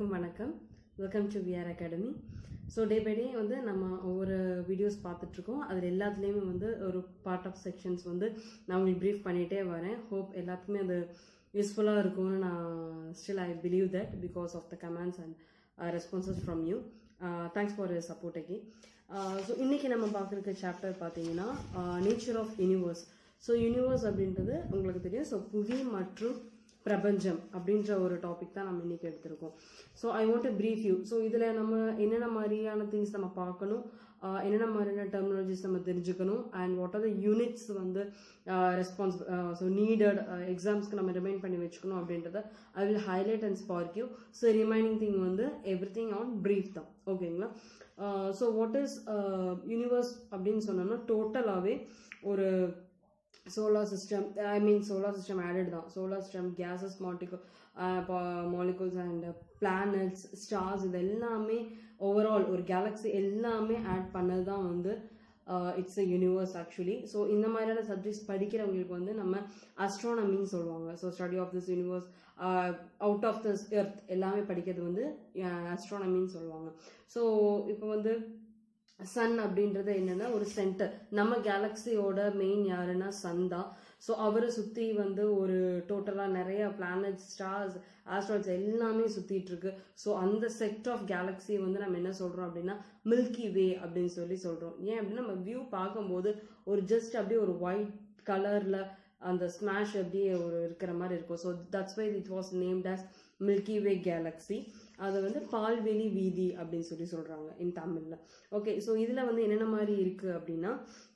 எல்லோருக்கும் வணக்கம் welcome to VR academy so day by day வந்து நம்ம ஒவ்வொரு வீடியோஸ் பார்த்துட்ருக்கோம் அதில் எல்லாத்துலேயுமே வந்து ஒரு பார்ட் ஆஃப் செக்ஷன்ஸ் வந்து நான் உங்களுக்கு ப்ரீஃப் பண்ணிகிட்டே வரேன் ஹோப் எல்லாத்துக்குமே அது யூஸ்ஃபுல்லாக இருக்கும்னு நான் still I believe that because of the comments and responses from you thanks for support அகி ஸோ இன்றைக்கி நம்ம பார்க்குறக்க சாப்டர் பார்த்தீங்கன்னா nature of universe so universe அப்படின்றது உங்களுக்கு தெரியும் ஸோ புவி மற்றும் பிரபஞ்சம் அப்படின்ற ஒரு டாபிக் தான் நம்ம இன்னைக்கு எடுத்திருக்கோம் so I want brief you so இதில் நம்ம என்னென்ன மாதிரியான திங்ஸ் நம்ம பார்க்கணும் ஆஹ் என்னென்ன மாதிரியான டெர்மினாலஜிஸ் நம்ம தெரிஞ்சுக்கணும் and what are the units வந்து ரெஸ்பான்ஸ் ஸோ நீடட் எக்ஸாம்ஸ்க்கு நம்ம ரிமைண்ட் பண்ணி வச்சுக்கணும் அப்படின்றத I will highlight and spark you so remaining thing வந்து எவ்ரி திங் ஆன் ப்ரீஃப் தான் ஓகேங்களா ஸோ வாட் இஸ் யூனிவர்ஸ் அப்படின்னு சொன்னோம்னா டோட்டலாகவே ஒரு solar system I mean solar system added தான் சோலார் சிஸ்டம் கேஸஸ் மாட்டிகோ மாலிகுல்ஸ் அண்ட் பிளானட்ஸ் ஸ்டார்ஸ் இது எல்லாமே ஓவரால் ஒரு கேலக்ஸி எல்லாமே ஆட் பண்ணது தான் வந்து it's a universe actually so இந்த மாதிரியான சப்ஜெக்ட்ஸ் படிக்கிறவங்களுக்கு வந்து நம்ம அஸ்ட்ரானமின்னு சொல்லுவாங்க so study of this universe out of this earth எல்லாமே படிக்கிறது வந்து அஸ்ட்ரானமின்னு சொல்லுவாங்க ஸோ இப்போ வந்து சன் அப்படின்றது என்னன்னா ஒரு சென்டர் நம்ம கேலக்சியோட மெயின் யாருன்னா சன் தான் ஸோ அவரை சுற்றி வந்து ஒரு டோட்டலாக நிறைய பிளானட்ஸ் ஸ்டார்ஸ் ஆஸ்ட்ராய்ட்ஸ் எல்லாமே சுற்றிட்டு இருக்கு ஸோ அந்த செக்ட் ஆஃப் கேலக்ஸி வந்து நம்ம என்ன சொல்கிறோம் அப்படின்னா மில்கி வே அப்படின்னு சொல்லி சொல்கிறோம் ஏன் அப்படின்னா நம்ம வியூ பார்க்கும்போது ஒரு ஜஸ்ட் அப்படியே ஒரு ஒயிட் கலரில் அந்த ஸ்மாஷ் அப்படியே ஒரு இருக்கிற மாதிரி இருக்கும் so that's why it was named as milky way galaxy அதை வந்து பால்வெளி வீதி அப்படின்னு சொல்லி சொல்கிறாங்க இன் தமிழில் ஓகே ஸோ இதில் வந்து என்னென்ன மாதிரி இருக்குது அப்படின்னா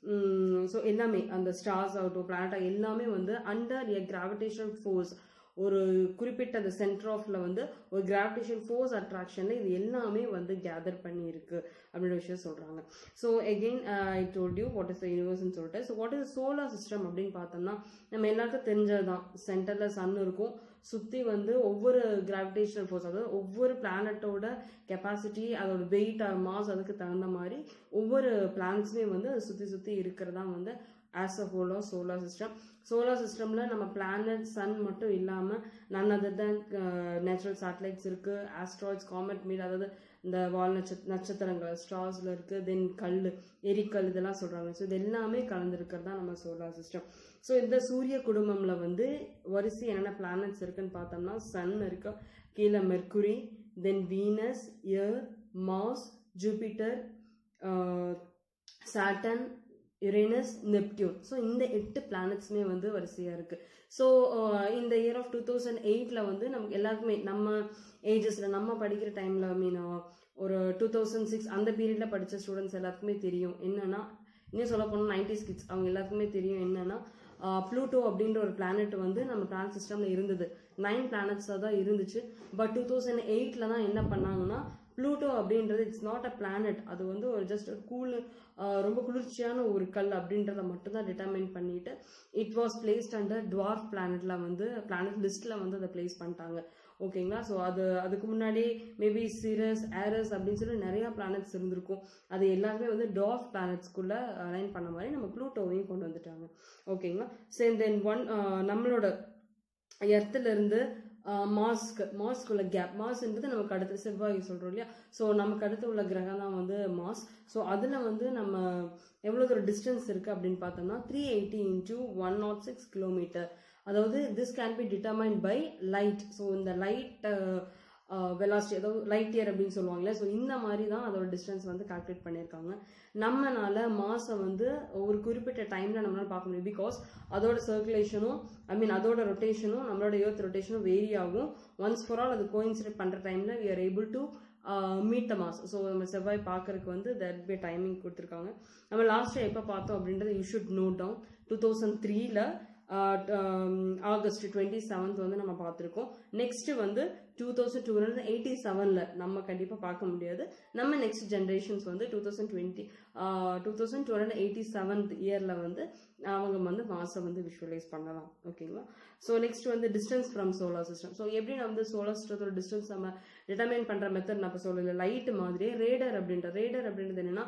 ஸோ எல்லாமே அந்த ஸ்டார்ஸ் ஆகட்டும் பிளானட்டா எல்லாமே வந்து அண்டர் எ கிராவிடேஷனல் ஃபோர்ஸ் ஒரு குறிப்பிட்ட அந்த சென்டர் ஆஃப்ல வந்து ஒரு கிராவிடேஷன் ஃபோர்ஸ் அட்ராக்ஷன்ல இது எல்லாமே வந்து கேதர் பண்ணி இருக்கு அப்படின்ற விஷயம் சொல்றாங்க so again I told you what is the யூனிவர்ஸ்னு சொல்லிட்டு so what is solar system அப்படின்னு பார்த்தோம்னா நம்ம எல்லாருக்கும் தெரிஞ்சது தான் சென்டர்ல சன் இருக்கும் சுற்றி வந்து ஒவ்வொரு கிராவிடேஷனல் ஃபோர்ஸ் அதாவது ஒவ்வொரு பிளானட்டோட கெப்பாசிட்டி அதோட வெயிட் மாஸ் அதுக்கு தகுந்த மாதிரி ஒவ்வொரு பிளானட்ஸுமே வந்து அதை சுற்றி சுற்றி இருக்கிறதா வந்து as a whole of solar system solar சிஸ்டமில் நம்ம பிளானட் சன் மட்டும் இல்லாமல் none other than natural satellites இருக்குது ஆஸ்ட்ராய்ட்ஸ் காமெட் மீட் அதாவது இந்த வால் நட்ச நட்சத்திரங்கள் ஸ்டார்ஸில் இருக்குது தென் கல் எரிக்கல் இதெல்லாம் சொல்கிறாங்க ஸோ இது எல்லாமே கலந்துருக்கிறது தான் நம்ம சோலார் சிஸ்டம் ஸோ இந்த சூரிய குடும்பம்ல வந்து வரிசை என்னென்ன பிளானட்ஸ் இருக்குன்னு பார்த்தோம்னா சன் இருக்கு கீழே Mercury then Venus Earth Mars Jupiter Saturn Uranus Neptune so இந்த எட்டு பிளானட்ஸுமே வந்து வரிசையாக இருக்குது ஸோ இந்த இயர் ஆஃப் டூ தௌசண்ட் எயிட்டில் வந்து நமக்கு எல்லாருக்குமே நம்ம ஏஜஸில் நம்ம படிக்கிற டைமில் ஐ மீன் ஒரு டூ தௌசண்ட் சிக்ஸ் அந்த பீரியடில் படித்த ஸ்டூடெண்ட்ஸ் எல்லாத்துக்குமே தெரியும் என்னன்னா இன்னும் சொல்ல போனால் நைன்டிஸ் கிட்ஸ் அவங்க எல்லாத்துக்குமே தெரியும் என்னன்னா ப்ளூட்டோ அப்படின்ற ஒரு பிளானட் வந்து நம்ம பிளானட் சிஸ்டமில் இருந்தது நைன் பிளானட்ஸாக தான் இருந்துச்சு பட் டூ தௌசண்ட் எயிட்டில் தான் என்ன பண்ணாங்கன்னா ப்ளூட்டோ அப்படின்றது இட்ஸ் நாட் அ பிளானட் அது வந்து ஒரு ஜஸ்ட் ஒரு கூல் ரொம்ப குளிர்ச்சியான ஒரு கல் அப்படின்றத மட்டும்தான் டிட்டர்மைன் பண்ணிட்டு it was placed under dwarf பிளானட்ல வந்து பிளானட் லிஸ்ட்ல வந்து அதை பிளேஸ் பண்ணிட்டாங்க ஓகேங்களா ஸோ அது அதுக்கு முன்னாடி மேபி சிரஸ் ஏரஸ் அப்படின்னு சொல்லி நிறைய பிளானட்ஸ் இருந்திருக்கும் அது எல்லாருமே வந்து டார்ஃப் பிளானட்ஸ்குள்ள அலைன் பண்ண மாதிரி நம்ம ப்ளூட்டோவையும் கொண்டு வந்துட்டாங்க ஓகேங்களா சரி தென் ஒன் நம்மளோட எர்த்துல இருந்து மாஸ்க்கு மாஸ்க்கு உள்ள கேப் மாஸ்ன்றது நமக்கு அடுத்து செவ்வாய் சொல்கிறோம் இல்லையா ஸோ நமக்கு அடுத்து உள்ள கிரகம் தான் வந்து மாஸ் ஸோ அதில் வந்து நம்ம எவ்வளோ தூரம் டிஸ்டன்ஸ் இருக்குது அப்படின்னு பார்த்தோம்னா three eighty into one nought six kilometer அதாவது this can be determine by light so இந்த லைட் வெலாசிட்டி அதாவது லைட் இயர் அப்படின்னு சொல்லுவாங்களே ஸோ இந்த மாதிரி தான் அதோட டிஸ்டன்ஸ் வந்து கால்குலேட் பண்ணியிருக்காங்க நம்மனால மாசம் வந்து ஒரு குறிப்பிட்ட டைமில் நம்மளால பார்க்க முடியும் பிகாஸ் அதோட சர்க்குலேஷனும் ஐ மீன் அதோட ரொட்டேஷனும் நம்மளோட ஏர்த் ரொட்டேஷனும் வேரி ஆகும் ஒன்ஸ் ஃபார் ஆல் அது கோயின்சிடேட் பண்ணுற டைமில் we are able to meet the Mars so நம்ம செவ்வாய் பார்க்கறதுக்கு வந்து தட் பே டைமிங் கொடுத்துருக்காங்க நம்ம லாஸ்ட்டாக எப்போ பார்த்தோம் அப்படின்றது you should note down two thousand த்ரீல ஆகஸ்ட் டுவெண்ட்டி செவன்த் வந்து நம்ம பார்த்துருக்கோம் நெக்ஸ்ட் வந்து two thousand two hundred eighty செவனில் நம்ம கண்டிப்பாக பார்க்க முடியாது நம்ம நெக்ஸ்ட் ஜென்ரேஷன்ஸ் வந்து two thousand twenty two thousand two hundred eighty seventh இயரில் வந்து அவங்க வந்து மாசம் வந்து விஷுவலைஸ் பண்ணலாம் ஓகேங்களா ஸோ நெக்ஸ்ட் வந்து distance from solar system so எப்படி நம்ம வந்து சோலார் சிஸ்டத்தோட டிஸ்டன்ஸ் நம்ம டிட்டர்மைன் பண்ணுற மெத்தட் நான் இப்போ சொல்லல லைட் மாதிரியே ரேடர் அப்படின்ற ரேடர் அப்படின்றது என்னன்னா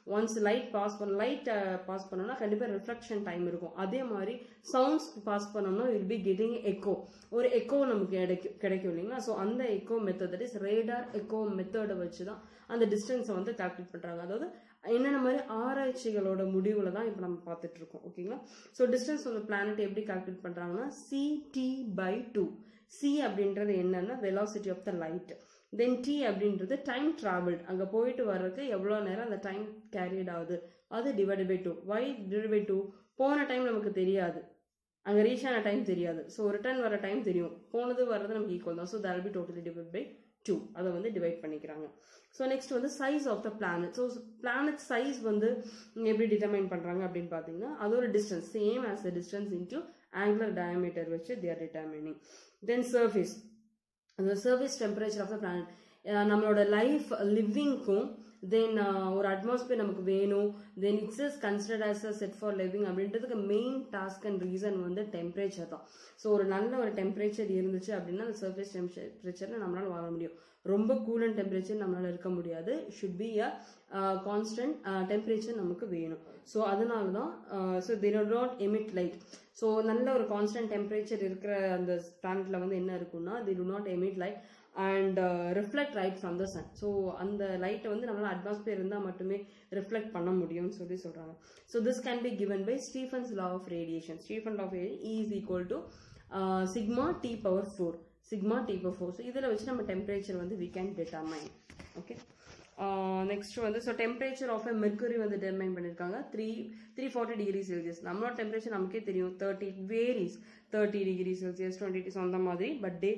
ஒன்ஸ் லைட் பாஸ் பண்ண லைட் பாஸ் பண்ணோம்னா கண்டிப்பாக ரிஃப்ளெக்ஷன் டைம் இருக்கும் அதே மாதிரி சவுண்ட்ஸ் பாஸ் பண்ணோம்னா வில் பி கெட்டிங் எக்கோ ஒரு எக்கோ நமக்கு கிடைக்கும் கிடைக்கும் இல்லைங்களா ஸோ அந்த echo method that is radar echo மெத்தடை வச்சு தான் அந்த டிஸ்டன்ஸை வந்து கால்குலேட் பண்ணுறாங்க அதாவது என்னென்ன மாதிரி ஆராய்ச்சிகளோட முடிவில் தான் இப்போ நம்ம பார்த்துட்டு இருக்கோம் ஓகேங்களா ஸோ டிஸ்டன்ஸ் ஆஃப் பிளானட் எப்படி கால்குலேட் பண்ணுறாங்கன்னா சிடி பை டூ சி அப்படின்றது என்னன்னா velocity of the light then T அப்படின்றது டைம் ட்ராவல்ட் அங்கே போயிட்டு வர்றதுக்கு எவ்வளோ நேரம் அந்த டைம் கேரியட் ஆகுது அது divide by two why divide by two போன டைம் நமக்கு தெரியாது அங்கே ரீச் ஆன டைம் தெரியாது ஸோ ரிட்டர்ன் வர டைம் தெரியும் போனது வர்றது நமக்கு ஈக்குவல் தான் so that be totally divide by two அதை வந்து டிவைட் பண்ணிக்கிறாங்க ஸோ நெக்ஸ்ட் வந்து size of the planet so planet size வந்து எப்படி டிட்டர்மைன் பண்ணுறாங்க அப்படின்னு பார்த்தீங்கன்னா அது ஒரு distance same as the distance into angular diameter வச்சு தேர் டிட்டர்மினிங் தென் சர்ஃபேஸ் அந்த surface temperature of the planet நம்மளோட லைஃப் லிவிங்க்கும் தென் ஒரு அட்மாஸ்பியர் நமக்கு வேணும் then it's is considered as a set for living அப்படின்றதுக்கு மெயின் டாஸ்க் அண்ட் ரீசன் வந்து temperature தான் ஸோ ஒரு நல்ல ஒரு டெம்பரேச்சர் இருந்துச்சு அப்படின்னா அந்த சர்ஃபேஸ் டெம்பரேச்சரில் நம்மளால வாழ முடியும் ரொம்ப கூல் அண்ட் டெம்பரேச்சர் நம்மளால இருக்க முடியாது should be a constant temperature நமக்கு வேணும் ஸோ அதனால தான் so they not emit light so நல்ல ஒரு கான்ஸ்டன்ட் டெம்பரேச்சர் இருக்கிற அந்த பிளானட்ல வந்து என்ன இருக்குன்னா they do not emit light and reflect light from the sun so அந்த லைட்டை வந்து நம்மளால் அட்மாஸ்பியர் இருந்தால் மட்டுமே ரிஃப்ளெக்ட் பண்ண முடியும்னு சொல்லி சொல்கிறாங்க so this can be given by Stefan's law of radiation Stefan law of radiation is equal to sigma T power four sigma T power four so இதில் வச்சு நம்ம டெம்பரேச்சர் வந்து we can determine okay next வந்து so temperature of a Mercury வந்து determine பண்ணியிருக்காங்க three three forty degree Celsius நம்மளோட temperature நமக்கே தெரியும் thirty varies thirty degree Celsius twenty degree அந்த மாதிரி பட் டே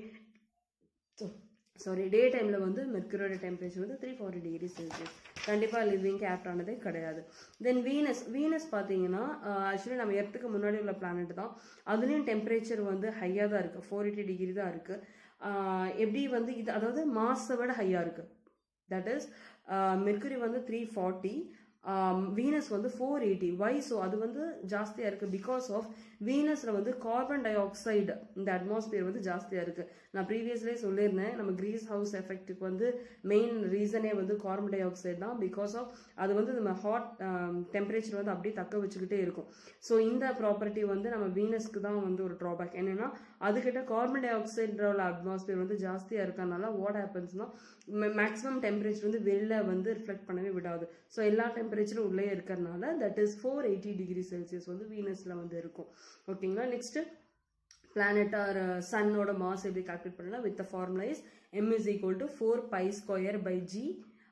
சாரி டே டைமில் வந்து மெர்க்குரியோட டெம்பரேச்சர் வந்து த்ரீ ஃபார்ட்டி டிகிரி செல்சியஸ் கண்டிப்பாக லிவிங்க்கு ஆப்ட் ஆனதே கிடையாது தென் வீனஸ் வீனஸ் பார்த்தீங்கன்னா ஆக்சுவலி நம்ம எர்த்துக்கு முன்னாடி உள்ள பிளானட் தான் அதுலேயும் டெம்பரேச்சர் வந்து ஹையாக தான் இருக்குது ஃபோர் எயிட்டி டிகிரி தான் இருக்குது எப்படி வந்து இது அதாவது மாஸை விட ஹையாக இருக்குது தட் இஸ் மெர்க்குரி வந்து த்ரீ ஃபார்ட்டி வீனஸ் வந்து ஃபோர் எயிட்டி வை ஸோ அது வந்து ஜாஸ்தியாக இருக்குது பிகாஸ் ஆஃப் வீனஸில் வந்து கார்பன் டை ஆக்சைடு இந்த அட்மாஸ்பியர் வந்து ஜாஸ்தியாக இருக்குது நான் ப்ரீவியஸ்லேயே சொல்லியிருந்தேன் நம்ம க்ரீஸ் ஹவுஸ் எஃபெக்ட்டுக்கு வந்து மெயின் ரீசனே வந்து கார்பன் டை ஆக்சைடு தான் பிகாஸ் ஆஃப் அது வந்து நம்ம ஹாட் டெம்பரேச்சர் வந்து அப்படியே தக்க வச்சுக்கிட்டே இருக்கும் ஸோ இந்த ப்ராப்பர்ட்டி வந்து நம்ம வீனஸ்க்கு தான் வந்து ஒரு ட்ராபேக் என்னென்னா அதுக்கிட்ட கார்பன் டை ஆக்சைடோட அட்மாஸ்பியர் வந்து ஜாஸ்தியாக இருக்கறனால வாட் ஹேப்பன்ஸ்னா மேக்ஸிமம் டெம்பரேச்சர் வந்து வெளில வந்து ரிஃப்ளெக்ட் பண்ணவே விடாது ஸோ எல்லா டெம்பரேச்சரும் உள்ளே இருக்கிறனால that is four eighty degree Celsius வந்து வீனஸில் வந்து இருக்கும் ஓகேங்களா நெக்ஸ்ட்டு பிளானட் ஆர் சன்னோட மாஸ் எப்படி கால்குலேட் பண்ணலாம் with formula is M is equal to four pi square by G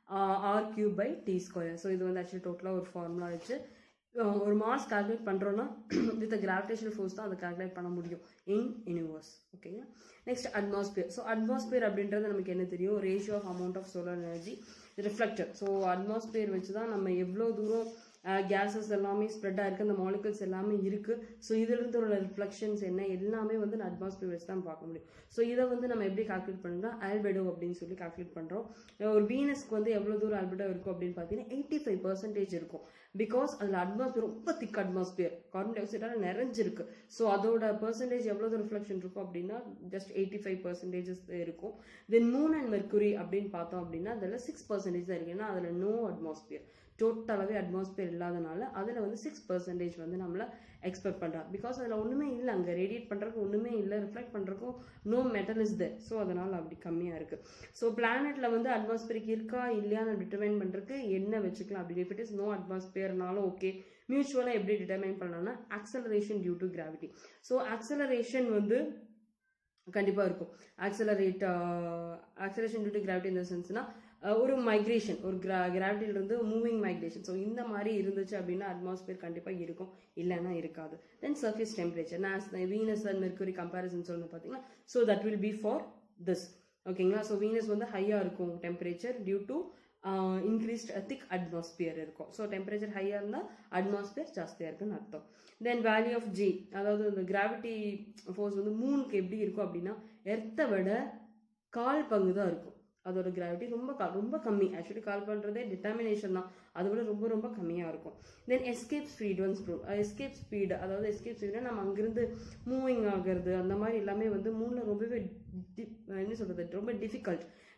R cube by T square so இது வந்து ஆக்சுவலி டோட்டலாக ஒரு ஃபார்முலா வச்சு ஒரு மாஸ் கால்குலேட் பண்ணுறோன்னா வித் கிராவிடேஷனல் ஃபோர்ஸ் தான் அதை கால்குலேட் பண்ண முடியும் இன் யூனிவர்ஸ் ஓகேங்களா நெக்ஸ்ட் அட்மாஸ்பியர் ஸோ அட்மாஸ்பியர் அப்படின்றது நமக்கு என்ன தெரியும் ratio of amount of solar energy reflector so atmosphere வச்சு தான் நம்ம எவ்வளோ தூரம் கேஸஸ் எல்லாமே ஸ்ப்ரெட் ஆயிருக்கு அந்த மாலிகல்ஸ் எல்லாமே இருக்கு ஸோ இதுலேருந்து உள்ள ரிஃப்ளெக்ஷன்ஸ் என்ன எல்லாமே வந்து நான் அட்மாஸ்பியர் வச்சு தான் பார்க்க முடியும் ஸோ இதை வந்து நம்ம எப்படி கால்குலேட் பண்ணுறோம் ஆல்பெடோ அப்படின்னு சொல்லி கால்குலேட் பண்ணுறோம் ஒரு வீனஸ்க்கு வந்து எவ்வளோ தூரம் ஆல்பெடோ இருக்கும் அப்படின்னு பார்த்தீங்கன்னா எயிட்டி ஃபைவ் பர்சன்டேஜ் இருக்கும் பிகாஸ் அதில் அட்மாஸ்பியர் ரொம்ப திக் அட்மாஸ்பியர் கார்பன் டை ஆக்சைடால் நிறைஞ்சிருக்கு ஸோ அதோட பர்சன்டேஜ் எவ்வளோ ரிஃப்ளெக்ஷன் இருக்கும் அப்படின்னா ஜஸ்ட் எயிட்டி ஃபைவ் பர்சன்டேஜஸ் இருக்கும் தென் மூன் அண்ட் மெர்க்குரி அப்படின்னு பார்த்தோம் அப்படின்னா அதில் சிக்ஸ் பர்சன்டேஜ் தான் இருக்கு ஏன்னா அதில் நோ அட்மாஸ்பியர் டோட்டலாகவே அட்மாஸ்பியர் இல்லாதனால அதில் வந்து சிக்ஸ் பர்சன்டேஜ் வந்து நம்மளை எக்ஸ்பெக்ட் பண்ணுறா பிகாஸ் அதில் ஒன்றுமே இல்லை அங்கே ரேடியேட் பண்ணுறதுக்கு ஒன்றுமே இல்லை ரிஃப்ளெக்ட் பண்ணுறதுக்கும் no metal is there so அதனால் அப்படி கம்மியாக இருக்குது ஸோ பிளானெட்டில் வந்து அட்மாஸ்பியருக்கு இருக்கா இல்லையான்னு டிட்டர்மைன் பண்ணுறதுக்கு என்ன வச்சுக்கலாம் அப்படி இஃப் இட் இஸ் நோ அட்மாஸ்பியர்னாலும் ஓகே மியூச்சுவலாக எப்படி டிட்டர்மைன் பண்ணலாம்னா acceleration due to gravity so acceleration வந்து கண்டிப்பாக இருக்கும் accelerate acceleration due to gravity இந்த சென்ஸ்னா ஒரு மைக்ரேஷன் ஒரு கிரா கிராவிட்டியிலிருந்து மூவிங் மைக்ரேஷன் ஸோ இந்த மாதிரி இருந்துச்சு அப்படின்னா அட்மாஸ்பியர் கண்டிப்பாக இருக்கும் இல்லைன்னா இருக்காது தென் சர்ஃபேஸ் டெம்பரேச்சர் நான் வீனஸ் அண்ட் மெர்க்குரி கம்பேரிசன் சொல்லணும் பார்த்தீங்கன்னா so that will be for this ஓகேங்களா ஸோ வீனஸ் வந்து ஹையாக இருக்கும் temperature due to increased thick atmosphere இருக்கும் ஸோ டெம்பரேச்சர் ஹையாக இருந்தால் அட்மாஸ்பியர் ஜாஸ்தியாக இருக்குன்னு அர்த்தம் தென் வேல்யூ ஆஃப் ஜி அதாவது இந்த கிராவிட்டி ஃபோர்ஸ் வந்து மூணுக்கு எப்படி இருக்கும் அப்படின்னா எர்த்தை விட கால் பங்கு தான் இருக்கும் அதோட கிராவிட்டி ரொம்ப க ரொம்ப கம்மி ஆக்சுவலி கால் பண்ணுறதே டிட்டர்மினேஷன் தான் அதை விட ரொம்ப ரொம்ப கம்மியாக இருக்கும் then escape speed once prove escape speed அதாவது எஸ்கேப் ஸ்பீடுனா நம்ம அங்கிருந்து மூவிங் ஆகிறது அந்த மாதிரி எல்லாமே வந்து மூணில் ரொம்பவே என்ன சொல்கிறது ரொம்ப டிஃபிகல்ட்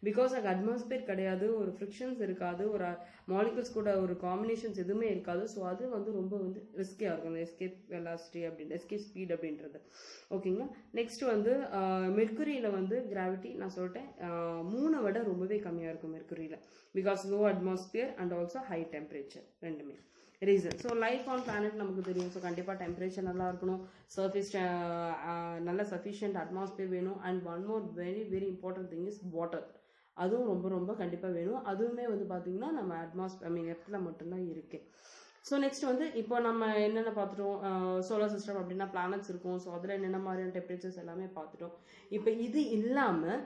பிகாஸ் அங்கே அட்மாஸ்பியர் கிடையாது ஒரு ஃப்ரிக்ஷன்ஸ் இருக்காது ஒரு மாலிகுல்ஸ் கூட ஒரு காம்பினேஷன்ஸ் எதுவுமே இருக்காது ஸோ அது வந்து ரொம்ப வந்து ரிஸ்கியாக இருக்கும் அந்த எஸ்கேப் வெலாசிட்டி அப்படின்ட்டு எஸ்கேப் ஸ்பீட் அப்படின்றது ஓகேங்களா நெக்ஸ்ட் வந்து மெர்க்குரியில் வந்து கிராவிட்டி நான் சொல்லிட்டேன் ஆஹ் மூணை விட ரொம்பவே கம்மியாக இருக்கும் மெர்க்குரியில் because low atmosphere and also high temperature ரெண்டுமே reason so life on planet நமக்கு தெரியும் ஸோ கண்டிப்பாக டெம்பரேச்சர் நல்லா இருக்கணும் சர்ஃபேஸ் நல்ல சஃபிஷியன்ட் அட்மாஸ்பியர் வேணும் and one more very very important thing is water அதுவும் ரொம்ப ரொம்ப கண்டிப்பாக வேணும் அதுவுமே வந்து பார்த்தீங்கன்னா நம்ம அட்மாஸ்பியர் ஐ மீன் எர்த்தில் மட்டும்தான் இருக்கு ஸோ நெக்ஸ்ட் வந்து இப்போ நம்ம என்னென்ன பார்த்துட்டோம் சோலார் சிஸ்டம் அப்படின்னா பிளானட்ஸ் இருக்கும் ஸோ அதில் என்னென்ன மாதிரியான டெம்பரேச்சர்ஸ் எல்லாமே பார்த்துட்டோம் இப்போ இது இல்லாமல்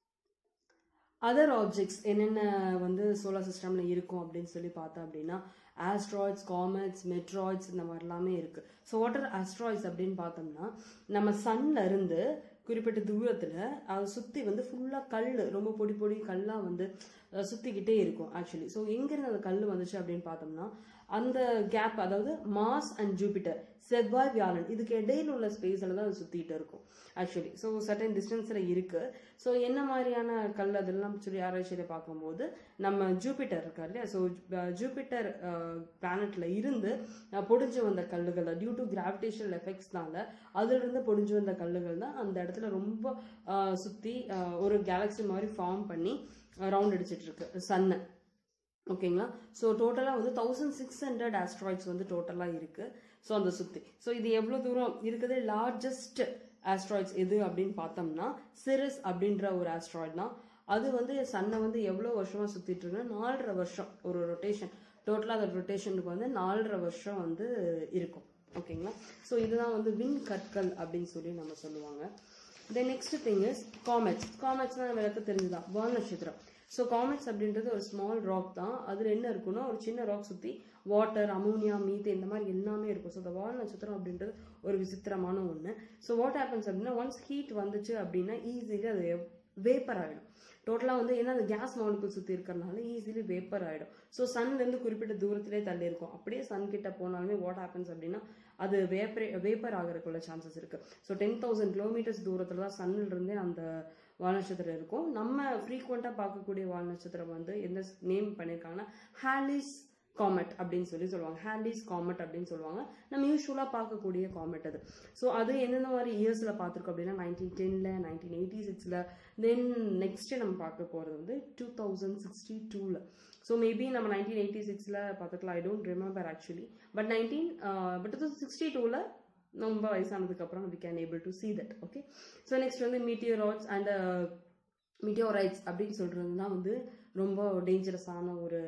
அதர் ஆப்ஜெக்ட்ஸ் என்னென்ன வந்து சோலார் சிஸ்டமில் இருக்கும் அப்படின்னு சொல்லி பார்த்தோம் அப்படின்னா ஆஸ்ட்ராய்ட்ஸ் காமெட்ஸ் மெட்ராய்ட்ஸ் இந்த மாதிரி எல்லாமே இருக்கு ஸோ வாட் ஆர் ஆஸ்ட்ராய்ட்ஸ் அப்படின்னு பார்த்தோம்னா நம்ம சன்ல இருந்து குறிப்பிட்ட தூரத்தில் அதை சுற்றி வந்து ஃபுல்லாக கல் ரொம்ப பொடி பொடி கல்லாக வந்து அஹ், சுத்திக்கிட்டே இருக்கும் ஆக்சுவலி ஸோ எங்கேருந்து அந்த கல் வந்துச்சு அப்படின்னு பார்த்தோம்னா அந்த கேப் அதாவது மாஸ் அண்ட் ஜூபிட்டர் செவ்வாய் வியாழன் இதுக்கு இடையில உள்ள ஸ்பேஸில் தான் அது சுற்றிட்டு இருக்கும் ஆக்சுவலி ஸோ சர்டன் டிஸ்டன்ஸில் இருக்கு ஸோ என்ன மாதிரியான கல் அதெல்லாம் சொல்லி ஆராய்ச்சியில் பார்க்கும்போது நம்ம ஜூபிட்டர் இருக்கா இல்லையா ஸோ ஜூபிட்டர் பிளானட்ல இருந்து அஹ், பொடிஞ்சு வந்த கல்லுகள் டியூ டு கிராவிடேஷனல் எஃபெக்ட்ஸ்னால அதிலிருந்து பொடிஞ்சு வந்த கல்லுகள் தான் அந்த இடத்துல ரொம்ப அஹ், சுத்தி அஹ், ஒரு கேலக்ஸி மாதிரி ஃபார்ம் பண்ணி ரவுண்ட் அடிச்சிட்டு இருக்கு சன்னை ஓகேங்களா ஸோ டோட்டலாக வந்து தௌசண்ட் சிக்ஸ் ஹண்ட்ரட் ஆஸ்ட்ராய்ட்ஸ் வந்து டோட்டலாக இருக்கு ஸோ அந்த சுற்றி ஸோ இது எவ்வளோ தூரம் இருக்கிறதே லார்ஜஸ்ட் ஆஸ்ட்ராய்ட்ஸ் எது அப்படின்னு பார்த்தோம்னா சிரஸ் அப்படின்ற ஒரு ஆஸ்ட்ராய்ட் தான் அது வந்து சன்னை வந்து எவ்வளோ வருஷமாக சுற்றிட்டு இருக்குன்னா நாலரை வருஷம் ஒரு ரொட்டேஷன் டோட்டலாக அந்த ரொட்டேஷனுக்கு வந்து நாலரை வருஷம் வந்து இருக்கும் ஓகேங்களா ஸோ இதுதான் வந்து விண் கற்கள் அப்படின்னு சொல்லி நம்ம சொல்லுவாங்க then next thing is comets காமெட்ஸ்னால் நம்ம எல்லாத்துக்கும் தெரிஞ்சுதான் வால் நட்சத்திரம் ஸோ காமெட்ஸ் அப்படின்றது ஒரு ஸ்மால் ராக் தான் அதில் என்ன இருக்குன்னா ஒரு சின்ன ராக் சுற்றி வாட்டர் அமோனியா மீத்து இந்த மாதிரி எல்லாமே இருக்கும் ஸோ இந்த வால் நட்சத்திரம் அப்படின்றது ஒரு விசித்திரமான ஒன்று ஸோ வாட் ஹேப்பன்ஸ் அப்படின்னா ஒன்ஸ் ஹீட் வந்துச்சு அப்படின்னா ஈஸிலி அது வேப்பர் ஆகிடும் டோட்டலாக வந்து ஏன்னா அந்த கேஸ் மாலிகுல் சுற்றி இருக்கிறனால ஈஸிலி வேப்பர் ஆகிடும் ஸோ சன்லேருந்து குறிப்பிட்ட தூரத்திலே தள்ளி இருக்கும் அப்படியே சன் கிட்ட போனாலுமே வாட் ஹேப்பன்ஸ் அப்படின்னா அது வேப்பரே வேப்பர் ஆகிறதுக்குள்ள சான்சஸ் இருக்கு ஸோ டென் தௌசண்ட் கிலோமீட்டர்ஸ் தூரத்தில் தான் சன்னில் இருந்தே அந்த வால் நட்சத்திரம் இருக்கும் நம்ம ஃப்ரீக்வெண்ட்டாக பார்க்கக்கூடிய வால் நட்சத்திரம் வந்து எந்த நேம் பண்ணியிருக்காங்கன்னா ஹாலிஸ் காமெட் அப்படின்னு சொல்லி சொல்லுவாங்க ஹாலிஸ் காமெட் அப்படின்னு சொல்லுவாங்க நம்ம யூஸ்வலாக பார்க்கக்கூடிய காமெட் அது ஸோ அது எந்தெந்த மாதிரி இயர்ஸில் பார்த்துருக்கோம் அப்படின்னா நைன்டீன் டென்னில் நைன்டீன் எயிட்டி சிக்ஸில் தென் நெக்ஸ்ட்டு நம்ம பார்க்க போகிறது வந்து டூ தௌசண்ட் சிக்ஸ்டி டூவில் ஸோ மேபி நம்ம நைன்டீன் எயிட்டி சிக்ஸில் பார்த்துக்கலாம் I don't remember actually but nineteen but two thousand sixty டூவில் ரொம்ப வயசானதுக்கப்புறம் we can able to see that okay so next வந்து மீட்டியராய்ட்ஸ் அண்ட் மீட்டியோரைட்ஸ் அப்படின்னு சொல்கிறது தான் வந்து ரொம்ப டேஞ்சரஸான ஒரு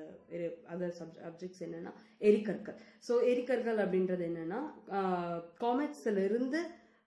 அதர் சப் சப்ஜெக்ட்ஸ் என்னென்னா எரிக்கற்கள் ஸோ எரிக்கற்கள் அப்படின்றது என்னென்னா காமெட்ஸில் இருந்து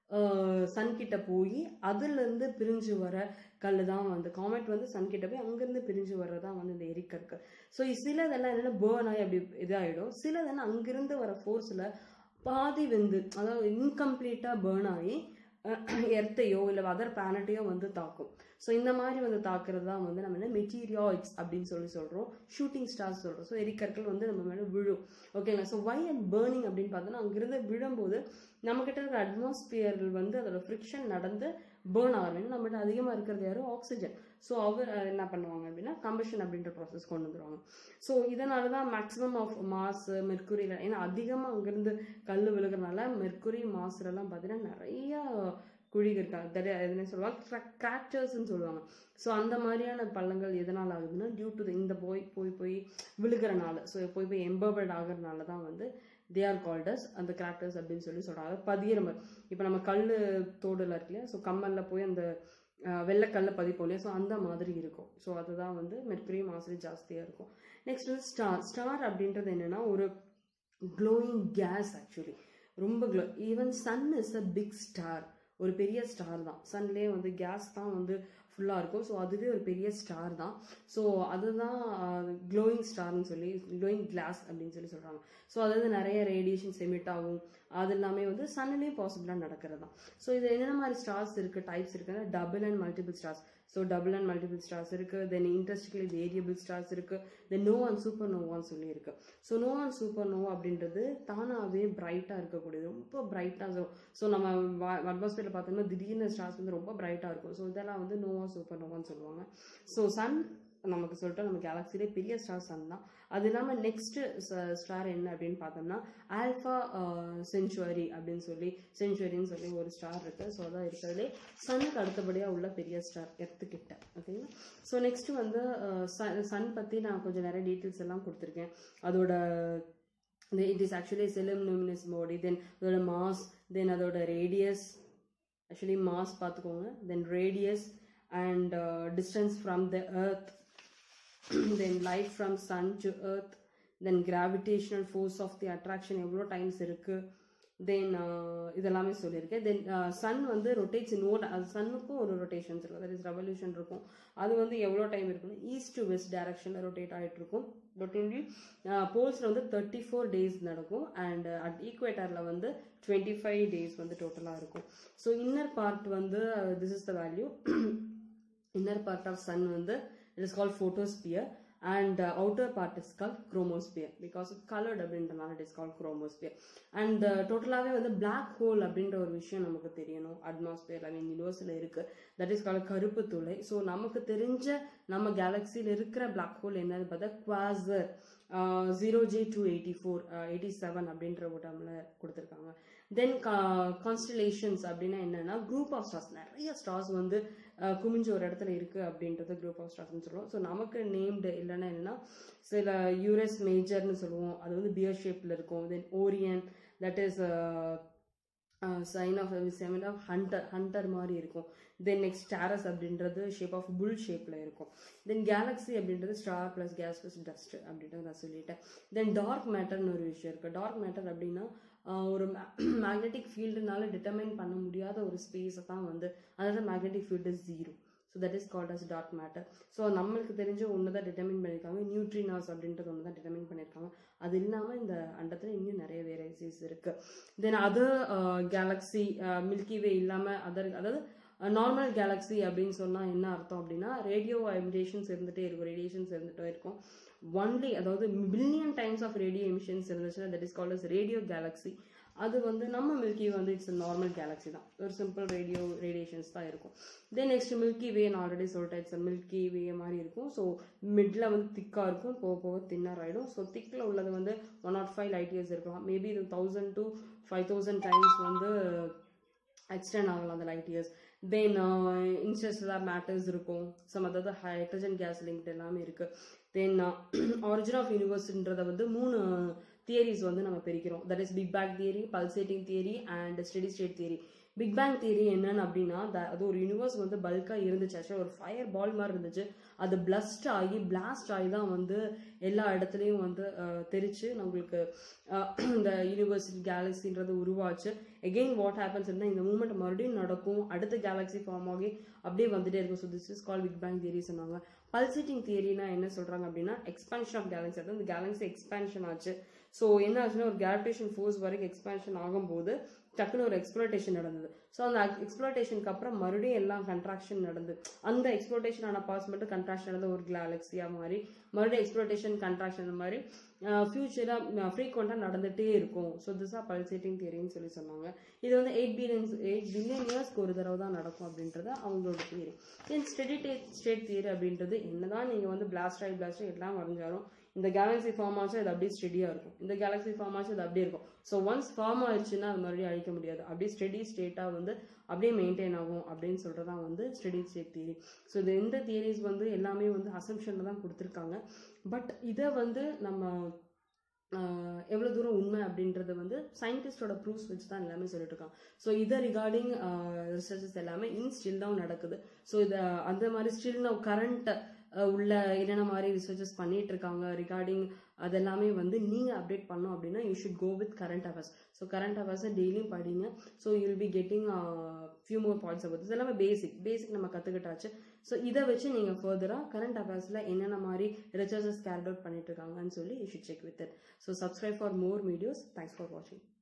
சன் கிட்ட போய் அதுலேருந்து பிரிஞ்சு வர கல் தான் வந்து காமெட் வந்து சன் கிட்ட போய் அங்கேருந்து பிரிஞ்சு வர்றதான் வந்து இந்த எரிக்கற்கள் ஸோ சிலதெல்லாம் என்னென்னா பேர்ன் ஆகி அப்படி இதாகிடும் சிலதெல்லாம் அங்கிருந்து வர ஃபோர்ஸில் பாதி வெந்து அதாவது இன்கம்ப்ளீட்டாக பேர்ன் ஆகி எர்த்தையோ இல்லை அதர் பிளானட்டையோ வந்து தாக்கும் ஸோ இந்த மாதிரி வந்து தாக்குறது தான் வந்து நம்ம என்ன மெட்டீரியாய்ட்ஸ் அப்படின்னு சொல்லி சொல்கிறோம் ஷூட்டிங் ஸ்டார்ஸ் சொல்கிறோம் ஸோ எரிக்கற்கள் வந்து நம்ம மேலே விழும் ஓகேங்களா ஸோ வை அண்ட் பேர்னிங் அப்படின்னு பார்த்தோன்னா அங்கிருந்து விழும்போது நம்மக்கிட்ட இருக்கிற அட்மாஸ்பியர் வந்து அதோட ஃப்ரிக்ஷன் நடந்து பேர்ன் ஆகணும் நம்மகிட்ட அதிகமாக இருக்கிறது யாரும் ஆக்சிஜன் ஸோ அவர் என்ன பண்ணுவாங்க அப்படின்னா கம்பஷன் அப்படின்ற ப்ராசஸ் கொண்டு வந்துருவாங்க ஸோ இதனால தான் மேக்ஸிமம் ஆஃப் மாஸ் மெர்க்குரியில் ஏன்னா அதிகமாக அங்கேருந்து கல் விழுகிறனால மெர்க்குரி மாசுலலாம் பார்த்தீங்கன்னா நிறைய குழிகள் இருக்கா எதுனே சொல்லுவாங்க கிராக்டர்ஸ்ன்னு சொல்லுவாங்க ஸோ அந்த மாதிரியான பள்ளங்கள் எதனால் ஆகுதுன்னா டியூ டு இந்த போய் போய் போய் விழுகிறனால ஸோ போய் போய் எம்பர்பர்ட் ஆகிறனால தான் வந்து தே ஆர் கால்டஸ் அந்த கிராக்டர்ஸ் அப்படின்னு சொல்லி சொல்கிறாங்க பதிகிற மாதிரி இப்போ நம்ம கல் தோடுல இருக்கு இல்லையா ஸோ கம்மலில் போய் அந்த வெள்ளைக்கல்ல பதிப்போம் இல்லையா ஸோ அந்த மாதிரி இருக்கும் ஸோ அதுதான் வந்து மெர்க்குரி மாசு ஜாஸ்தியாக இருக்கும் நெக்ஸ்ட் வந்து ஸ்டார் ஸ்டார் அப்படின்றது என்னென்னா ஒரு க்ளோயிங் கேஸ் ஆக்சுவலி ரொம்ப glow even sun is a big star ஒரு பெரிய ஸ்டார் தான் சன்லேயே வந்து கேஸ் தான் வந்து ஃபுல்லாக இருக்கும் ஸோ அதுவே ஒரு பெரிய ஸ்டார் தான் ஸோ அதுதான் க்ளோயிங் ஸ்டார்னு சொல்லி க்ளோயிங் கிளாஸ் அப்படின்னு சொல்லி சொல்கிறாங்க ஸோ அதாவது நிறைய ரேடியேஷன்ஸ் எமிட் ஆகும் அது எல்லாமே வந்து சன்னிலையும் பாசிபிளாக நடக்கிறது தான் ஸோ இது என்னென்ன மாதிரி ஸ்டார்ஸ் இருக்குது டைப்ஸ் இருக்குன்னா double and multiple stars so double and multiple stars இருக்குது தென் இன்ட்ரெஸ்டிக்லி வேரியபிள் ஸ்டார்ஸ் இருக்குது தென் நோ அண்ட் சூப்பர் நோவான்னு சொல்லி இருக்கு so nova and supernova அப்படின்றது தானாகவே பிரைட்டாக இருக்கக்கூடியது ரொம்ப பிரைட்டாக ஸோ நம்ம அட்மாஸ்பியரில் பார்த்தோம்னா திடீர்னு ஸ்டார்ஸ் வந்து ரொம்ப பிரைட்டாக இருக்கும் ஸோ இதெல்லாம் வந்து நோவா சூப்பர் நோவான்னு சொல்லுவாங்க ஸோ சன் நமக்கு சொல்லிட்டு நம்ம கேலக்சிலே பெரிய ஸ்டார் சன் தான் அது இல்லாமல் நெக்ஸ்ட் ஸ்டார் என்ன அப்படின்னு பார்த்தோம்னா ஆல்ஃபா செஞ்சுவரி அப்படின்னு சொல்லி செஞ்சுவரின்னு சொல்லி ஒரு ஸ்டார் இருக்கு ஸோ அதான் இருக்கிறதுலே சன்னுக்கு அடுத்தபடியாக உள்ள பெரிய ஸ்டார் எர்த்துக்கிட்ட ஓகேங்களா ஸோ நெக்ஸ்ட் வந்து சன் பற்றி நான் கொஞ்சம் நிறைய டீட்டெயில்ஸ் எல்லாம் கொடுத்துருக்கேன் அதோட it is actually self luminous body then அதோட மாஸ் தென் அதோட ரேடியஸ் ஆக்சுவலி மாஸ் பார்த்துக்கோங்க then radius and distance from the earth then light from sun to earth then gravitational force of the attraction எவ்வளோ times இருக்கு then இதெல்லாமே சொல்லியிருக்கேன் then sun வந்து rotates in ஓட் அது சன்னுக்கும் ஒரு ரொட்டேஷன்ஸ் இருக்கும் தட் இஸ் ரெவல்யூஷன் இருக்கும் அது வந்து எவ்வளோ டைம் இருக்குன்னா ஈஸ்ட் டு வெஸ்ட் டைரக்ஷனில் ரொட்டேட் ஆகிட்டு இருக்கும் ரொட்டேன்லி போல்ஸில் வந்து தேர்ட்டி ஃபோர் டேஸ் நடக்கும் அண்ட் அட் ஈக்குவேட்டரில் வந்து டுவெண்ட்டி ஃபைவ் டேஸ் வந்து டோட்டலாக இருக்கும் ஸோ இன்னர் பார்ட் வந்து this is the value inner part of sun வந்து it is called photosphere and uh, outer part is called chromosphere because it's colored அப்படின்றனால it is called chromosphere and uh, டோட்டலாகவே வந்து black hole அப்படின்ற ஒரு விஷயம் நமக்கு தெரியணும் அட்மாஸ்பியர் ஐ மீன் யூனிவர்ஸில் இருக்கு தட் இஸ் கால் கருப்பு துளை ஸோ நமக்கு தெரிஞ்ச நம்ம கேலக்சியில் இருக்கிற black hole என்னன்னு பார்த்தா quasar zero J two eighty four eighty seven அப்படின்ற ஒரு டேர்மில் கொடுத்துருக்காங்க தென் கான்ஸ்டலேஷன்ஸ் அப்படின்னா என்னன்னா குரூப் ஆஃப் ஸ்டார்ஸ் நிறைய ஸ்டார்ஸ் வந்து குமிஞ்ச ஒரு இடத்துல இருக்கு அப்படின்றது குரூப் ஆஃப் ஸ்டார்ஸ்னு சொல்லுவோம் ஸோ நமக்கு நேம்டு இல்லைன்னா என்னன்னா சில யூரஸ் மேஜர்னு சொல்லுவோம் அது வந்து பியர் ஷேப்பில் இருக்கும் then Orion that is sign of seven of hunter hunter மாதிரி இருக்கும் தென் நெக்ஸ்ட் ஸ்டாரஸ் அப்படின்றது ஷேப் ஆஃப் புல் ஷேப்பில் இருக்கும் தென் கேலக்ஸி அப்படின்றது star plus gas plus dust அப்படின்றத நான் சொல்லிட்டேன் தென் டார்க் மேட்டர்னு ஒரு விஷயம் இருக்குது டார்க் மேட்டர் அப்படின்னா ஒரு மேக்னெட்டிக் ஃபீல்டுனால டிட்டர்மைன் பண்ண முடியாத ஒரு ஸ்பேஸை தான் வந்து அதாவது magnetic field zero so that is called as dark matter so நம்மளுக்கு தெரிஞ்ச ஒன்று தான் டிட்டர்மின் பண்ணியிருக்காங்க நியூட்ரினாஸ் அப்படின்றது ஒன்று தான் டிட்டர்மின் பண்ணியிருக்காங்க அது இல்லாமல் இந்த அண்டத்தில் இன்னும் நிறைய வெரைட்டிஸ் இருக்குது then other galaxy milky way இல்லாமல் அதர் அதாவது நார்மல் கேலக்ஸி அப்படின்னு சொன்னால் என்ன அர்த்தம் அப்படின்னா ரேடியோ எமிடேஷன்ஸ் இருந்துகிட்டே இருக்கும் ரேடியேஷன்ஸ் இருந்துகிட்டே இருக்கும் ஒன்லி அதாவது billion times of radio emissions இருந்துச்சுன்னா that is called as radio galaxy அது வந்து நம்ம மில்கி வந்து இட்ஸ் நார்மல் கேலக்ஸி தான் ஒரு சிம்பிள் ரேடியோ ரேடியேஷன்ஸ் தான் இருக்கும் தென் நெக்ஸ்ட் மில்கி வே நான் ஆல்ரெடி சொல்லிட்டேன் இட்ஸ் மில்கி வே மாதிரி இருக்கும் ஸோ மிட்ல வந்து திக்காக இருக்கும் போக போக தின்னர் ஆகிடும் ஸோ திக்கில் உள்ளது வந்து one not five light years இருக்கலாம் மேபி இது thousand to five thousand times வந்து எக்ஸ்டெண்ட் ஆகலாம் அந்த லைட் இயர்ஸ் தென் இன்ஸ்டஸ்லாம் மேட்டர்ஸ் இருக்கும் சம் அதாவது ஹைட்ரஜன் கேஸ் லிங்க் எல்லாமே இருக்கு தென் ஆரிஜின் ஆஃப் யூனிவர்ஸ்ன்றதை வந்து மூணு தியரிஸ் வந்து நம்ம பிரிக்கிறோம் that is big bang theory pulsating theory and steady state theory big bang theory என்னன்னு அப்படின்னா அது ஒரு யூனிவர்ஸ் வந்து பல்காக இருந்துச்சு ஆக்சுவலாக ஒரு ஃபயர் பால் மாதிரி இருந்துச்சு அது பிளஸ்ட் ஆகி பிளாஸ்ட் ஆகி தான் வந்து எல்லா இடத்துலையும் வந்து தெரிச்சு நம்மளுக்கு இந்த யூனிவர்சிட்டி கேலக்சின்றது உருவாச்சு எகெயின் வாட் ஹேப்பன்ஸ் இருந்தால் இந்த மூமெண்ட் மறுபடியும் நடக்கும் அடுத்த கேலக்ஸி ஃபார்ம் ஆகி அப்படியே வந்துட்டே இருக்கும் so this is call big bang theory சொன்னாங்க பல்சேட்டிங் தியரினா என்ன சொல்கிறாங்க அப்படின்னா எக்ஸ்பான்ஷன் ஆஃப் கேலக்ஸி அதாவது இந்த கேலக்ஸி எக்ஸ்பான்ஷன் ஆச்சு ஸோ என்ன ஆச்சுன்னா ஒரு கிராவிடேஷன் ஃபோர்ஸ் வரைக்கும் எக்ஸ்பான்ஷன் ஆகும்போது டக்குன்னு ஒரு எக்ஸ்ப்ளோட்டேஷன் நடந்தது ஸோ அந்த எக்ஸ்ப்ளோட்டேஷனுக்கு அப்புறம் மறுபடியும் எல்லாம் கன்ட்ராக்ஷன் நடந்து அந்த எக்ஸ்ப்ளோட்டேஷன் ஆன பாஸ் மட்டும் கன்ட்ராக்ஷன் நடந்த ஒரு கேலக்ஸியாக மாதிரி மறுபடியும் எக்ஸ்ப்ளோட்டேஷன் கன்ட்ராக்ஷன் மாதிரி ஃபியூச்சராக ஃப்ரீக்வெண்ட்டாக நடந்துகிட்டே இருக்கும் ஸோ திஸ் ஆர் பல்சேட்டிங் தியரின்னு சொல்லி சொன்னாங்க இது வந்து எயிட் பில்லியன் எயிட் பில்லியன் இயர்ஸ்க்கு ஒரு தடவை தான் நடக்கும் அப்படின்றத அவங்களோட theory then steady state theory அப்படின்றது என்னதான் நீங்கள் வந்து பிளாஸ்ட் ஆகி பிளாஸ்ட் ஆகி எல்லாம் வரைஞ்சாலும் இந்த கேலக்ஸி ஃபார்ம் ஆச்சு அது அப்படியே ஸ்டெடியாக இருக்கும் இந்த கேலக்ஸி ஃபார்ம் ஆச்சு அது அப்படியே இருக்கும் ஸோ ஒன்ஸ் ஃபார்ம் ஆயிடுச்சுன்னா அது மறுபடியும் அழிக்க முடியாது அப்படியே ஸ்டெடி ஸ்டேட்டாக வந்து அப்படியே மெயின்டைன் ஆகும் அப்படின்னு சொல்கிறதான் வந்து ஸ்டெடி ஸ்டேட் தியரி ஸோ இது இந்த தியரிஸ் வந்து எல்லாமே வந்து அசம்ஷனில் தான் கொடுத்துருக்காங்க பட் இதை வந்து நம்ம எவ்வளோ தூரம் உண்மை அப்படின்றது வந்து சயின்டிஸ்டோட ப்ரூஃப்ஸ் வச்சு தான் எல்லாமே சொல்லிட்டு இருக்காங்க ஸோ இதை ரிகார்டிங் ரிசர்ச்சஸ் எல்லாமே இன் ஸ்டில் தான் நடக்குது ஸோ இதை அந்த மாதிரி ஸ்டில் நவ் கரண்ட் உள்ள என்னென்ன மாதிரி ரிசர்ச்சஸ் பண்ணிட்டு இருக்காங்க ரிகார்டிங் அதெல்லாமே வந்து நீங்கள் அப்டேட் பண்ணோம் அப்படின்னா you should go with current affairs so current அஃபேர்ஸை டெய்லியும் படிங்க so you'll be getting few more points about இது எல்லாமே பேசிக் பேசிக் நம்ம கற்றுக்கிட்டாச்சு ஸோ இதை வச்சு நீங்கள் ஃபர்தராக கரண்ட் அஃபேர்ஸில் என்னென்ன மாதிரி ரிசர்ச்சஸ் கேர்ட் அவுட் பண்ணிட்டு இருக்காங்கன்னு சொல்லி you should check with it so subscribe for more videos thanks for வாட்சிங்